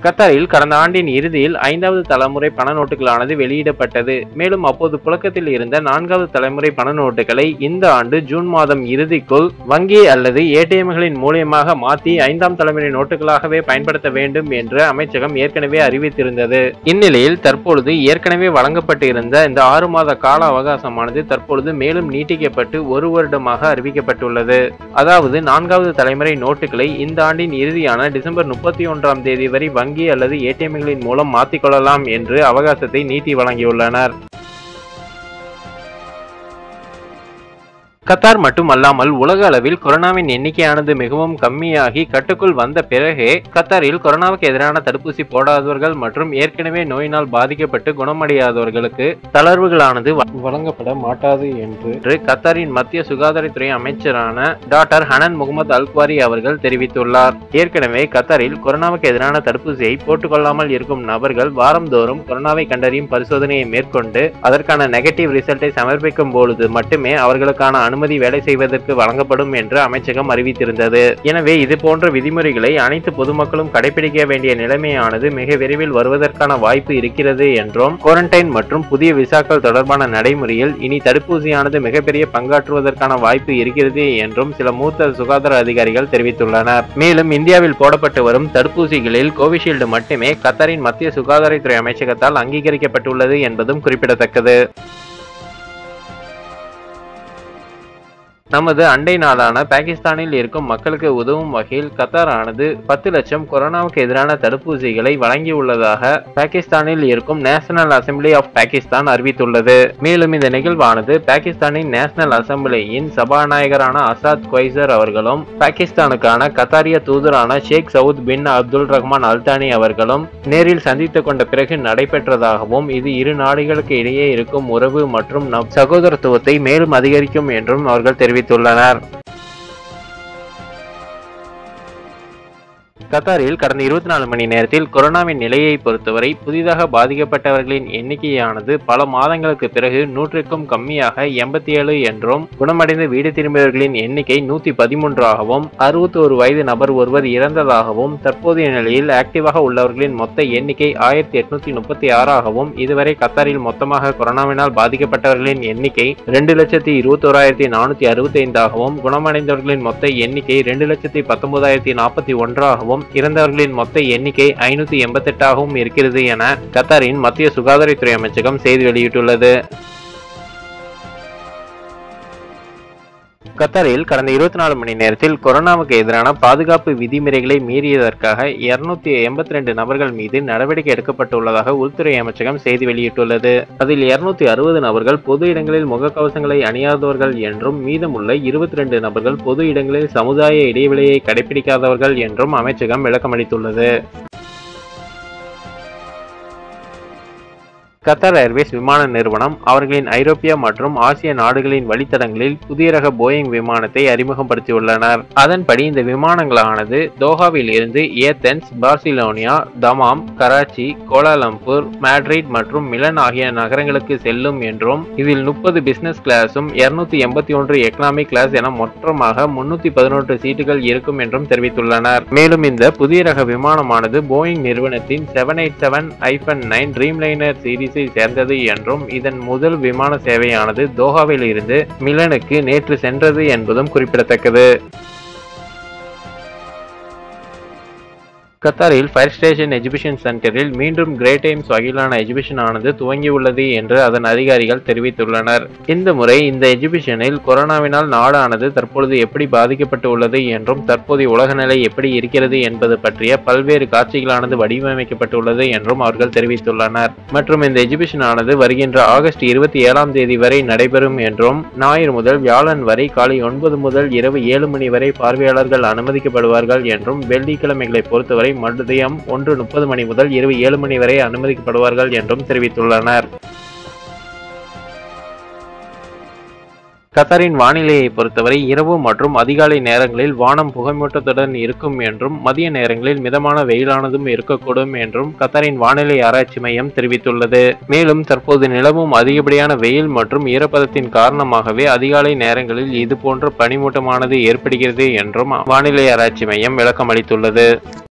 கத்தாரில் கடந்த ஆண்டின் இறுதியில் ஐந்தாவது தலைமுறை பண நோட்டுகளானது வெளியிடப்பட்டது மேலும் அப்போது புழக்கத்தில் இருந்த நான்காவது தலைமுறை பண நோட்டுகளை இந்த ஆண்டு ஜூன் மாதம் இறுதிக்குள் வங்கி அல்லது ஏடிஎம்களின் மூலியமாக மாற்றி ஐந்தாம் தலைமுறை நோட்டுகளாகவே பயன்படுத்த வேண்டும் என்று அமைச்சகம் ஏற்கனவே அறிவித்திருந்தது இந்நிலையில் தற்பொழுது ஏற்கனவே வழங்கப்பட்டு இருந்த இந்த ஆறு மாத கால அவகாசமானது தற்பொழுது மேலும் நீட்டிக்கப்பட்டு ஒரு வருடமாக அறிவிக்கப்பட்டுள்ளது அதாவது நான்காவது தலைமுறை நோட்டுகளை இந்த ஆண்டின் இறுதியான டிசம்பர் முப்பத்தி ஒன்றாம் தேதி வரை வங்கி அல்லது ஏடிஎம்களின் மூலம் மாற்றிக்கொள்ளலாம் என்று அவகாசத்தை நீட்டி வழங்கியுள்ளனர் கத்தார் மட்டுமல்லாமல் உலக அளவில் கொரோனாவின் எண்ணிக்கையானது மிகவும் கம்மியாகி கட்டுக்குள் வந்த பிறகே கத்தாரில் கொரோனாவுக்கு எதிரான தடுப்பூசி போடாதவர்கள் மற்றும் ஏற்கனவே நோயினால் பாதிக்கப்பட்டு குணமடையாதவர்களுக்கு தளர்வுகளானது வ- வழங்கப்பட மாட்டாது என்று கத்தாரின் மத்திய சுகாதாரத்துறை அமைச்சரான டாக்டர் ஹனன் முகமது அல்குவாரி அவர்கள் தெரிவித்துள்ளார் ஏற்கனவே கத்தாரில் கொரோனாவுக்கு எதிரான தடுப்பூசியை போட்டுக்கொள்ளாமல் இருக்கும் நபர்கள் வாரந்தோறும் கொரோனாவை கண்டறியும் பரிசோதனையை மேற்கொண்டு அதற்கான நெகட்டிவ் ரிசல்ட்டை சமர்ப்பிக்கும் பொழுது மட்டுமே அவர்களுக்கான அனுமதி வேலை செய்வதற்கு வழங்கப்படும் என்று அமைச்சகம் அறிவித்திருந்தது எனவே இது போன்ற விதிமுறைகளை அனைத்து பொதுமக்களும் கடைபிடிக்க வேண்டிய நிலைமையானது மிக விரைவில் வருவதற்கான வாய்ப்பு இருக்கிறது என்றும் குவாரண்டைன் மற்றும் புதிய விசாக்கள் தொடர்பான நடைமுறையில் இனி தடுப்பூசியானது மிகப்பெரிய பங்காற்றுவதற்கான வாய்ப்பு இருக்கிறது என்றும் சில மூத்த சுகாதார அதிகாரிகள் தெரிவித்துள்ளனர் மேலும் இந்தியாவில் போடப்பட்டு வரும் தடுப்பூசிகளில் கோவிஷீல்டு மட்டுமே கத்தாரின் மத்திய சுகாதாரத்துறை அமைச்சகத்தால் அங்கீகரிக்கப்பட்டுள்ளது என்பதும் குறிப்பிடத்தக்கது நமது அண்டை நாடான பாகிஸ்தானில் இருக்கும் மக்களுக்கு உதவும் வகையில் கத்தார் ஆனது பத்து லட்சம் கொரோனாவுக்கு எதிரான தடுப்பூசிகளை வழங்கியுள்ளதாக பாகிஸ்தானில் இருக்கும் நேஷனல் அசெம்பிளி ஆஃப் பாகிஸ்தான் அறிவித்துள்ளது மேலும் இந்த நிகழ்வானது பாகிஸ்தானின் நேஷனல் அசெம்பிளியின் சபாநாயகரான அசாத் குவைசர் அவர்களும் பாகிஸ்தானுக்கான கத்தாரிய தூதரான Sheikh Saud bin Abdul Rahman Al Thani அவர்களும் நேரில் சந்தித்துக் கொண்ட பிறகு நடைபெற்றதாகவும் இது இரு நாடுகளுக்கு இடையே இருக்கும் உறவு மற்றும் நம் சகோதரத்துவத்தை மேலும் அதிகரிக்கும் என்றும் அவர்கள் தெரிவித்துள்ளனர் கத்தாரில் கடந்த இருபத்தி நாலு மணி நேரத்தில் கொரோனாவின் நிலையை பொறுத்தவரை புதிதாக பாதிக்கப்பட்டவர்களின் எண்ணிக்கையானது பல மாதங்களுக்கு பிறகு நூற்றுக்கும் கம்மியாக எண்பத்தி ஏழு என்றும் குணமடைந்து வீடு திரும்பியவர்களின் எண்ணிக்கை நூத்தி பதிமூன்றாகவும் அறுபத்தி ஒரு வயது நபர் ஒருவர் இறந்ததாகவும் தற்போதைய நிலையில் ஆக்டிவாக உள்ளவர்களின் மொத்த எண்ணிக்கை ஆயிரத்தி எட்நூத்தி முப்பத்தி ஆறாகவும் இதுவரை கத்தாரில் மொத்தமாக கொரோனாவினால் பாதிக்கப்பட்டவர்களின் எண்ணிக்கை ரெண்டு லட்சத்தி இருபத்தோராயிரத்தி நானூத்தி அறுபத்தி ஐந்தாகவும் குணமடைந்தவர்களின் மொத்த எண்ணிக்கை ரெண்டு லட்சத்தி பத்தொன்பதாயிரத்தி நாற்பத்தி ஒன்றாகவும் இறந்தவர்களின் மொத்த எண்ணிக்கை ஐநூத்தி எண்பத்தெட்டாகவும் இருக்கிறது என கத்தாரின் மத்திய சுகாதாரத்துறை அமைச்சகம் செய்தி வெளியிட்டுள்ளது கத்தாரில் கடந்த இருபத்தி நாலு மணி நேரத்தில் கொரோனாவுக்கு எதிரான பாதுகாப்பு விதிமுறைகளை மீறியதற்காக இருநூத்தி எண்பத்தி ரெண்டு நபர்கள் மீது நடவடிக்கை எடுக்கப்பட்டுள்ளதாக உள்துறை அமைச்சகம் செய்தி வெளியிட்டுள்ளது அதில் இருநூத்தி அறுபது நபர்கள் பொது இடங்களில் முகக்கவசங்களை அணியாதவர்கள் என்றும் மீதமுள்ள இருபத்தி ரெண்டு நபர்கள் பொது இடங்களில் சமுதாய இடைவெளியை கடைபிடிக்காதவர்கள் என்றும் அமைச்சகம் விளக்கமளித்துள்ளது கத்தார் ஏர்வேஸ் விமான நிறுவனம் அவர்களின் ஐரோப்பிய மற்றும் ஆசிய நாடுகளின் வழித்தடங்களில் புதிய ரக போயிங் விமானத்தை அறிமுகப்படுத்தியுள்ளனர் அதன்படி இந்த விமானங்களானது தோஹாவில் இருந்து Athens Barcelona Dammam Karachi Kuala Lumpur Madrid மற்றும் மிலன் ஆகிய நகரங்களுக்கு செல்லும் என்றும் இதில் முப்பது பிசினஸ் கிளாஸும் இருநூத்தி எண்பத்தி ஒன்று எக்கனாமிக் கிளாஸ் என மொத்தமாக முன்னூத்தி பதினொன்று சீட்டுகள் இருக்கும் என்றும் தெரிவித்துள்ளனர் மேலும் இந்த புதிய ரக விமானமானது போயிங் நிறுவனத்தின் seven eight seven hyphen nine Dreamliner சீரீஸை சேர்ந்தது என்றும் இதன் முதல் விமான சேவையானது தோஹாவில் இருந்து மிலனுக்கு நேற்று சென்றது என்பதும் குறிப்பிடத்தக்கது கத்தாரில் ஃபயர் ஸ்டேஷன் எஜுகேஷன் சென்டரில் மீண்டும் கிரேட் டைம்ஸ் வகையிலான எஜுகேஷன் ஆனது துவங்கியுள்ளது என்று அதன் அதிகாரிகள் தெரிவித்துள்ளனர் இந்த முறை இந்த எஜுகேஷனில் கொரோனாவினால் நாடானது தற்பொழுது எப்படி பாதிக்கப்பட்டு உள்ளது என்றும் தற்போதைய உலக நிலை எப்படி இருக்கிறது என்பது பற்றிய பல்வேறு காட்சிகளானது வடிவமைக்கப்பட்டுள்ளது என்றும் அவர்கள் தெரிவித்துள்ளனர் மற்றும் இந்த எஜுகேஷன் ஆனது வருகின்ற ஆகஸ்ட் இருபத்தி ஏழாம் தேதி வரை நடைபெறும் என்றும் ஞாயிறு முதல் வியாழன் வரை காலை ஒன்பது முதல் இரவு ஏழு மணி வரை பார்வையாளர்கள் அனுமதிக்கப்படுவார்கள் என்றும் வெள்ளிக்கிழமைகளை பொறுத்தவரை மதியம் ஒன்று முப்பது மணி முதல் இரவு ஏழு மணி வரை அனுமதிக்கப்படுவார்கள் என்றும் தெரிவித்துள்ளனர் கத்தாரின் வானிலையை பொறுத்தவரை இரவு மற்றும் அதிகாலை நேரங்களில் வானம் புகைமூட்டத்துடன் இருக்கும் என்றும் மதிய நேரங்களில் மிதமான வெயிலானதும் இருக்கக்கூடும் என்றும் கத்தாரின் வானிலை ஆராய்ச்சி மையம் தெரிவித்துள்ளது மேலும் தற்போது நிலவும் அதிகப்படியான வெயில் மற்றும் ஈரப்பதத்தின் காரணமாகவே அதிகாலை நேரங்களில் இது போன்ற பனிமூட்டமானது ஏற்படுகிறது என்றும் வானிலை ஆராய்ச்சி மையம் விளக்கம் அளித்துள்ளது